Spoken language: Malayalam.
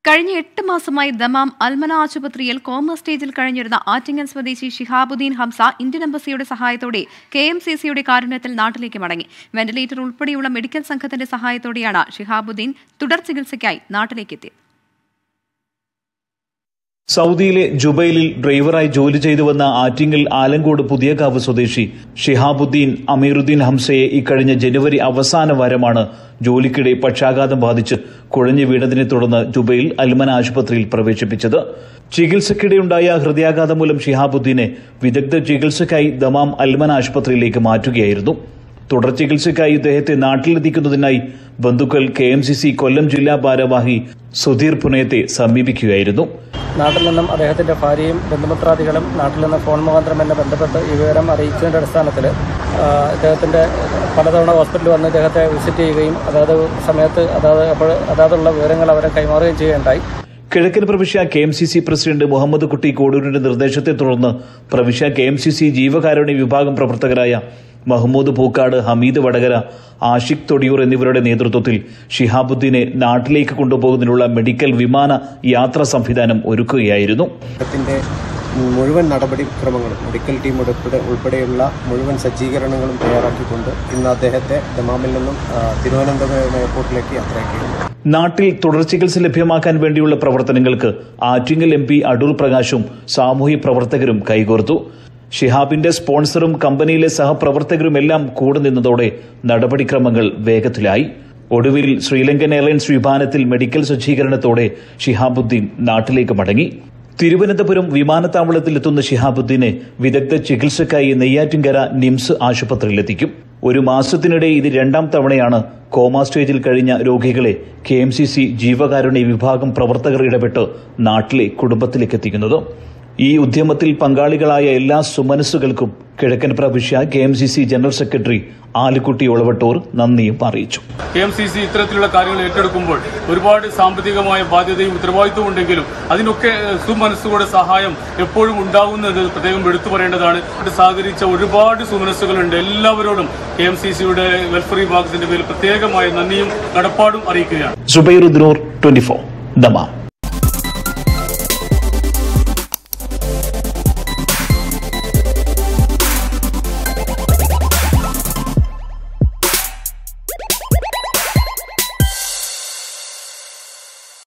കഴിഞ്ഞ എട്ട് മാസമായി ദമാം അൽമന ആശുപത്രിയിൽ കോമ സ്റ്റേജിൽ കഴിഞ്ഞിരുന്ന ആറ്റിങ്ങൽ സ്വദേശി ഷിഹാബുദ്ദീൻ ഹംസ ഇന്ത്യൻ എംബസിയുടെ സഹായത്തോടെ കെ എം സി സിയുടെ കാരുണ്യത്തിൽ നാട്ടിലേക്ക് മടങ്ങി വെന്റിലേറ്റർ ഉൾപ്പെടെയുള്ള മെഡിക്കൽ സംഘത്തിന്റെ സഹായത്തോടെയാണ് ഷിഹാബുദ്ദീൻ തുടർ ചികിത്സയ്ക്കായി നാട്ടിലേക്കെത്തിയത് സൗദിയിലെ ജുബൈലിൽ ഡ്രൈവറായി ജോലി ചെയ്തു വന്ന ആറ്റിങ്ങൽ ആലങ്കോട് പുതിയകാവ് സ്വദേശി ഷിഹാബുദ്ദീൻ അമീറുദ്ദീൻ ഹംസയെ ഇക്കഴിഞ്ഞ ജനുവരി അവസാന വാരമാണ് ജോലിക്കിടെ പക്ഷാഘാതം ബാധിച്ച് കുഴഞ്ഞു വീണതിനെ തുടർന്ന് ജുബൈൽ അൽമന ആശുപത്രിയിൽ പ്രവേശിപ്പിച്ചത് ചികിത്സയ്ക്കിടെയുണ്ടായ ഹൃദയാഘാതം മൂലം ഷിഹാബുദ്ദീനെ വിദഗ്ധ ചികിത്സയ്ക്കായി ദമാം അൽമന ആശുപത്രിയിലേക്ക് മാറ്റുകയായിരുന്നു തുടർ ചികിത്സയ്ക്കായി ഇദ്ദേഹത്തെ നാട്ടിലെത്തിക്കുന്നതിനായി ബന്ധുക്കൾ K M C C Kollam ജില്ലാ ഭാരവാഹി സുധീർ പുനയത്തെ സമീപിക്കുകയായിരുന്നു നാട്ടിൽ നിന്നും അദ്ദേഹത്തിന്റെ ഭാര്യയും ബന്ധുമിത്രാദികളും നാട്ടിൽ നിന്ന് ഫോൺ മുഖാന്തരം എന്നെ ബന്ധപ്പെട്ട് ഈ വിവരം അറിയിച്ചതിന്റെ അടിസ്ഥാനത്തിൽ ഇദ്ദേഹത്തിന്റെ പലതവണ ഹോസ്പിറ്റലിൽ വന്ന് ഇദ്ദേഹത്തെ വിസിറ്റ് ചെയ്യുകയും അതാത് സമയത്ത് അതാത് അപ്പോൾ അതാതുള്ള വിവരങ്ങൾ അവരെ കൈമാറുകയും ചെയ്യുകയുണ്ടായി കിഴക്കൻ പ്രവിശ്യ K M C C president Muhammad Kutty കോടൂരിന്റെ നിർദ്ദേശത്തെ തുടർന്ന് പ്രവിശ്യ കെ എം സി സി ജീവകാരുണ്യ വിഭാഗം പ്രവർത്തകരായ മഹമ്മൂദ് പൂക്കാട് ഹമീദ് വടകര ആഷിഖ് തൊടിയൂർ എന്നിവരുടെ നേതൃത്വത്തിൽ ഷിഹാബുദ്ദീനെ നാട്ടിലേക്ക് കൊണ്ടുപോകുന്നതിനുള്ള മെഡിക്കൽ വിമാന യാത്രാ സംവിധാനം ഒരുക്കുകയായിരുന്നു ത്തിന്റെ മുഴുവൻ നടപടിക്രമങ്ങളും മെഡിക്കൽ ടീം ഉൾപ്പെടെ ഉൾപ്പെടെയുള്ള മുഴുവൻ സജ്ജീകരണങ്ങളും തയ്യാറാക്കിക്കൊണ്ട് ഇന്ന് അദ്ദേഹത്തെ ദമാമിൽ നിന്നും ആ, തിരുവനന്തപുരം എയർപോർട്ടിലേക്ക് യാത്രയാക്കിയിരുന്നു നാട്ടിൽ തുടർ ചികിത്സ ലഭ്യമാക്കാൻ വേണ്ടിയുള്ള പ്രവർത്തനങ്ങൾക്ക് ആറ്റിങ്ങൽ എം പി അടൂർ പ്രകാശും സാമൂഹ്യ പ്രവർത്തകരും കൈകോർത്തു ഷിഹാബിന്റെ സ്പോൺസറും കമ്പനിയിലെ സഹപ്രവർത്തകരുമെല്ലാം കൂടെ നിന്നതോടെ നടപടിക്രമങ്ങൾ വേഗത്തിലായി ഒടുവിൽ ശ്രീലങ്കൻ എയർലൈൻസ് വിമാനത്തിൽ മെഡിക്കൽ സജ്ജീകരണത്തോടെ ഷിഹാബുദ്ദീൻ നാട്ടിലേക്ക് മടങ്ങി തിരുവനന്തപുരം വിമാനത്താവളത്തിൽ എത്തുന്ന ഷിഹാബുദ്ദീനെ വിദഗ്ധ ചികിത്സയ്ക്കായി നെയ്യാറ്റിൻകര നിംസ് ആശുപത്രിയിലെത്തിക്കും ഒരു മാസത്തിനിടെ ഇത് രണ്ടാം തവണയാണ് കോമ സ്റ്റേജിൽ കഴിഞ്ഞ രോഗികളെ കെ എം സി സി ജീവകാരുണ്യ വിഭാഗം പ്രവർത്തകർ ഇടപെട്ട് നാട്ടിലെ കുടുംബത്തിലേക്ക് എത്തിക്കുന്നത് ഈ ഉദ്യമത്തിൽ പങ്കാളികളായ എല്ലാ സുമനസ്സുകൾക്കും കിഴക്കൻ പ്രവിശ്യ K M C C general secretary Alikutty Olavattur നന്ദിയും അറിയിച്ചു കെ എം സി സി ഇത്തരത്തിലുള്ള കാര്യങ്ങൾ ഏറ്റെടുക്കുമ്പോൾ ഒരുപാട് സാമ്പത്തികമായ ബാധ്യതയും ഉത്തരവാദിത്വവും ഉണ്ടെങ്കിലും അതിനൊക്കെ ഏഹ്, സുമനസ്സുകളുടെ സഹായം എപ്പോഴും ഉണ്ടാകുന്നത് പ്രത്യേകം എടുത്തു പറയേണ്ടതാണ് ഇത് സഹകരിച്ച ഒരുപാട് സുമനസ്സുകളുണ്ട് എല്ലാവരോടും കെ എം സി സിയുടെ വെൽഫെയർ വിഭാഗത്തിന്റെ പേരിൽ പ്രത്യേകമായ നന്ദിയും കടപ്പാടും അറിയിക്കുകയാണ് സുബൈറുദ്ദൂർ ട്വന്റി ഫോർ ദമാം